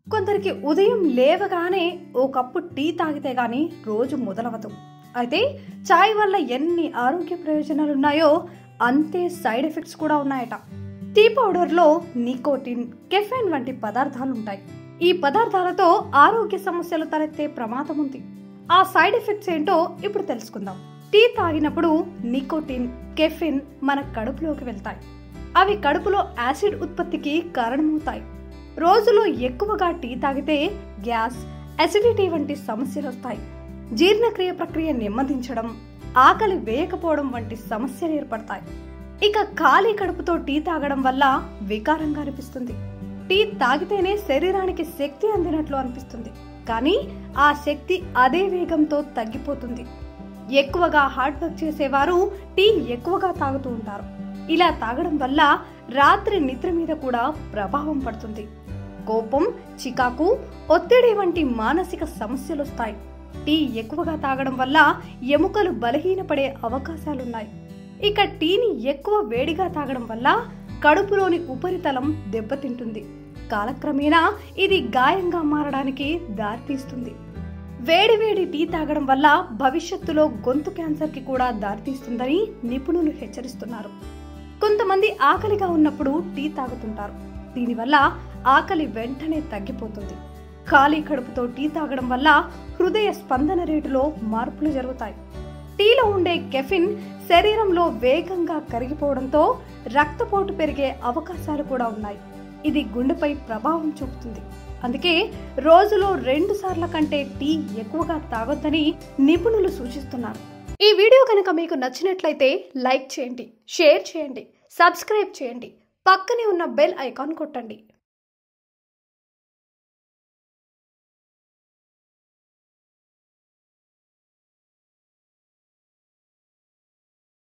కొందరికి ఉదయం లేవగానే ఓ కప్పు టీ తాగితే గాని రోజు మొదలవదు అయితే చాయ్ వల్ల ఎన్ని ఆరోగ్య ప్రయోజనాలు ఉన్నాయో అంతే సైడ్ ఎఫెక్ట్స్ కూడా ఉన్నాయట టీ పౌడర్లో నికోటిన్ కెఫెన్ వంటి పదార్థాలు ఉంటాయి ఈ పదార్థాలతో ఆరోగ్య సమస్యలు తలెత్తే ప్రమాదం ఉంది ఆ సైడ్ ఎఫెక్ట్స్ ఏంటో ఇప్పుడు తెలుసుకుందాం టీ తాగినప్పుడు నికోటిన్ కెఫిన్ మన కడుపులోకి వెళ్తాయి అవి కడుపులో యాసిడ్ ఉత్పత్తికి కారణమవుతాయి రోజులో ఎక్కువగా టీ తాగితే గ్యాస్ అసిడిటీ వంటి సమస్యలు వస్తాయి జీర్ణక్రియ ప్రక్రియ నెమ్మదించడం ఆకలి వేయకపోవడం వంటి సమస్యలు ఏర్పడతాయి ఇక ఖాళీ కడుపుతో టీ తాగడం వల్ల వికారంగా అనిపిస్తుంది టీ తాగితేనే శరీరానికి శక్తి అందినట్లు అనిపిస్తుంది కానీ ఆ శక్తి అదే వేగంతో తగ్గిపోతుంది ఎక్కువగా హార్డ్ వర్క్ చేసేవారు టీ ఎక్కువగా తాగుతూ ఉంటారు ఇలా తాగడం వల్ల రాత్రి నిద్ర మీద కూడా ప్రభావం పడుతుంది కోపం చికాకు ఒత్తిడి వంటి మానసిక సమస్యలు వస్తాయి టీ ఎక్కువగా తాగడం వల్ల ఎముకలు బలహీనపడే అవకాశాలున్నాయి ఇక టీని ఎక్కువ వేడిగా తాగడం వల్ల కడుపులోని ఉపరితలం దెబ్బతింటుంది కాలక్రమేణా ఇది గాయంగా మారడానికి దారితీస్తుంది వేడి వేడి టీ తాగడం వల్ల భవిష్యత్తులో గొంతు క్యాన్సర్కి కూడా దారితీస్తుందని నిపుణులు హెచ్చరిస్తున్నారు కొంతమంది ఆకలిగా ఉన్నప్పుడు టీ తాగుతుంటారు దీనివల్ల ఆకలి వెంటనే తగ్గిపోతుంది ఖాళీ కడుపుతో టీ తాగడం వల్ల హృదయ స్పందన రేటులో మార్పులు జరుగుతాయి టీలో ఉండే కెఫిన్ శరీరంలో వేగంగా కరిగిపోవడంతో రక్తపోటు పెరిగే అవకాశాలు కూడా ఉన్నాయి ఇది గుండెపై ప్రభావం చూపుతుంది అందుకే రోజులో రెండు సార్ల కంటే టీ ఎక్కువగా తాగొద్దని నిపుణులు సూచిస్తున్నారు ఈ వీడియో కనుక మీకు నచ్చినట్లయితే లైక్ చేయండి షేర్ చేయండి సబ్స్క్రైబ్ చేయండి పక్కనే ఉన్న బెల్ ఐకాన్ కొట్టండి